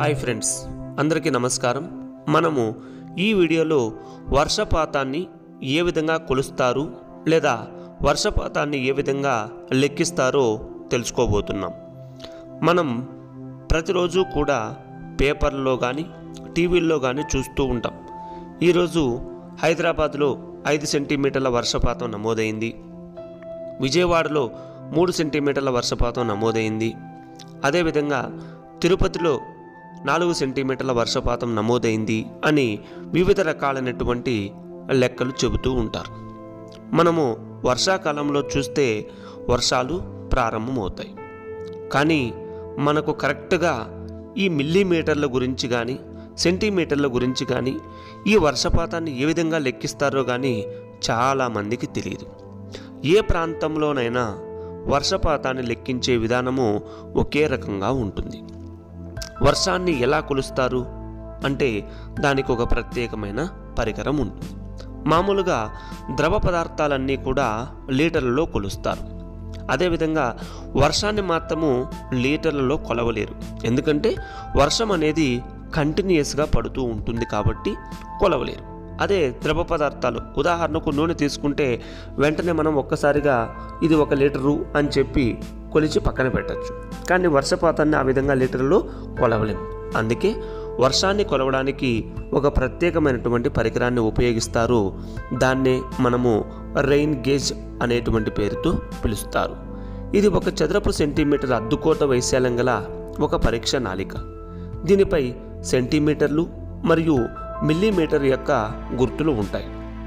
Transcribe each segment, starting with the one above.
hi friends అందరికీ నమస్కారం మనము ఈ వీడియోలో వర్షపాతాన్ని ఏ విధంగా కొలుస్తారు లేదా వర్షపాతాన్ని ఏ విధంగా లెక్కిస్తారో తెలుసుకోబోతున్నాం మనం ప్రతిరోజు కూడా పేపర్లో కానీ టీవీల్లో కానీ చూస్తూ ఉంటాం ఈరోజు హైదరాబాద్లో ఐదు సెంటీమీటర్ల వర్షపాతం నమోదైంది విజయవాడలో మూడు సెంటీమీటర్ల వర్షపాతం నమోదైంది అదేవిధంగా తిరుపతిలో నాలుగు సెంటీమీటర్ల వర్షపాతం నమోదైంది అని వివిధ రకాలైనటువంటి లెక్కలు చెబుతూ ఉంటారు మనము వర్షాకాలంలో చూస్తే వర్షాలు ప్రారంభమవుతాయి కానీ మనకు కరెక్ట్గా ఈ మిల్లీమీటర్ల గురించి కానీ సెంటీమీటర్ల గురించి కానీ ఈ వర్షపాతాన్ని ఏ విధంగా లెక్కిస్తారో కానీ చాలామందికి తెలియదు ఏ ప్రాంతంలోనైనా వర్షపాతాన్ని లెక్కించే విధానము ఒకే రకంగా ఉంటుంది వర్షాన్ని ఎలా కొలుస్తారు అంటే దానికి ఒక ప్రత్యేకమైన పరికరం ఉంటుంది మామూలుగా ద్రవ పదార్థాలన్నీ కూడా లీటర్లలో కొలుస్తారు అదేవిధంగా వర్షాన్ని మాత్రము లీటర్లలో కొలవలేరు ఎందుకంటే వర్షం అనేది కంటిన్యూస్గా పడుతూ ఉంటుంది కాబట్టి కొలవలేరు అదే ద్రవ పదార్థాలు ఉదాహరణకు నూనె తీసుకుంటే వెంటనే మనం ఒక్కసారిగా ఇది ఒక లీటరు అని చెప్పి కొలిచి పక్కన పెట్టచ్చు కానీ వర్షపాతాన్ని ఆ విధంగా లీటర్లో కొలవలేము అందుకే వర్షాన్ని కొలవడానికి ఒక ప్రత్యేకమైనటువంటి పరికరాన్ని ఉపయోగిస్తారు దాన్నే మనము రెయిన్ గేజ్ అనేటువంటి పేరుతో పిలుస్తారు ఇది ఒక చదరపు సెంటీమీటర్ అద్దుకోట వైశాల్యం గల ఒక పరీక్ష నాళిక దీనిపై సెంటీమీటర్లు మరియు మిల్లీమీటర్ యొక్క గుర్తులు ఉంటాయి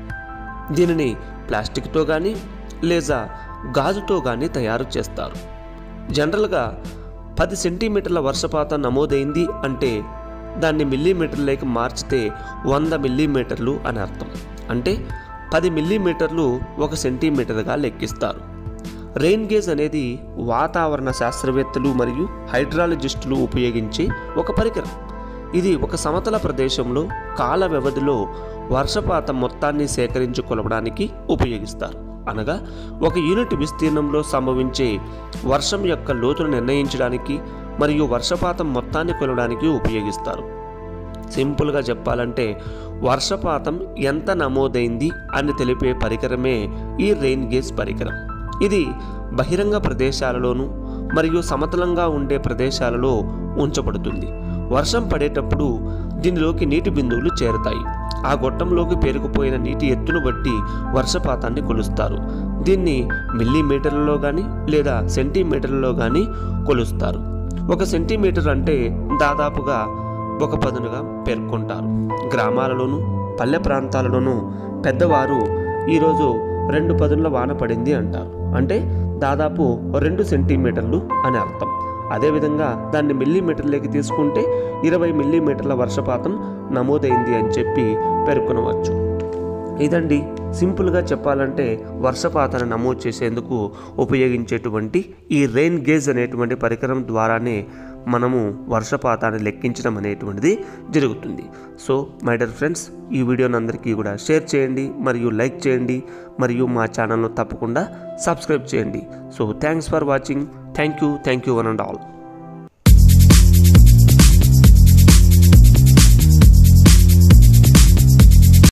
దీనిని ప్లాస్టిక్తో కానీ లేదా గాజుతో కానీ తయారు చేస్తారు జనరల్గా పది సెంటీమీటర్ల వర్షపాతం నమోదైంది అంటే దాన్ని మిల్లీమీటర్లోకి మార్చితే వంద మిల్లీమీటర్లు అని అర్థం అంటే పది మిల్లీమీటర్లు ఒక సెంటీమీటర్గా లెక్కిస్తారు రెయిన్ గేజ్ అనేది వాతావరణ శాస్త్రవేత్తలు మరియు హైడ్రాలజిస్టులు ఉపయోగించే ఒక పరికరం ఇది ఒక సమతల ప్రదేశంలో కాల వ్యవధిలో వర్షపాతం మొత్తాన్ని సేకరించి కొలవడానికి ఉపయోగిస్తారు అనగా ఒక యూనిట్ విస్తీర్ణంలో సంభవించే వర్షం యొక్క లోతును నిర్ణయించడానికి మరియు వర్షపాతం మొత్తాన్ని కొలవడానికి ఉపయోగిస్తారు సింపుల్గా చెప్పాలంటే వర్షపాతం ఎంత నమోదైంది అని తెలిపే పరికరమే ఈ రెయిన్ గేజ్ పరికరం ఇది బహిరంగ ప్రదేశాలలోనూ మరియు సమతలంగా ఉండే ప్రదేశాలలో ఉంచబడుతుంది వర్షం పడేటప్పుడు దీనిలోకి నీటి బిందువులు చేరుతాయి ఆ గొట్టంలోకి పేరుకుపోయిన నీటి ఎత్తును బట్టి వర్షపాతాన్ని కొలుస్తారు దీన్ని మిల్లీమీటర్లలో కానీ లేదా సెంటీమీటర్లలో కానీ కొలుస్తారు ఒక సెంటీమీటర్ అంటే దాదాపుగా ఒక పదునుగా పేర్కొంటారు గ్రామాలలోనూ పల్లె ప్రాంతాలలోనూ పెద్దవారు ఈరోజు రెండు పదుల వాన పడింది అంటారు అంటే దాదాపు రెండు సెంటీమీటర్లు అని అర్థం అదేవిధంగా దాన్ని మిల్లీమీటర్లకి తీసుకుంటే ఇరవై మిల్లీమీటర్ల వర్షపాతం నమోదైంది అని చెప్పి పేర్కొనవచ్చు ఇదండి సింపుల్గా చెప్పాలంటే వర్షపాతాన్ని నమోదు చేసేందుకు ఉపయోగించేటువంటి ఈ రెయిన్ గేజ్ అనేటువంటి పరికరం ద్వారానే మనము వర్షపాతాన్ని లెక్కించడం అనేటువంటిది జరుగుతుంది సో మై డర్ ఫ్రెండ్స్ ఈ వీడియోని అందరికీ కూడా షేర్ చేయండి మరియు లైక్ చేయండి మరియు మా ఛానల్ను తప్పకుండా సబ్స్క్రైబ్ చేయండి so thanks for watching thank you thank you one and all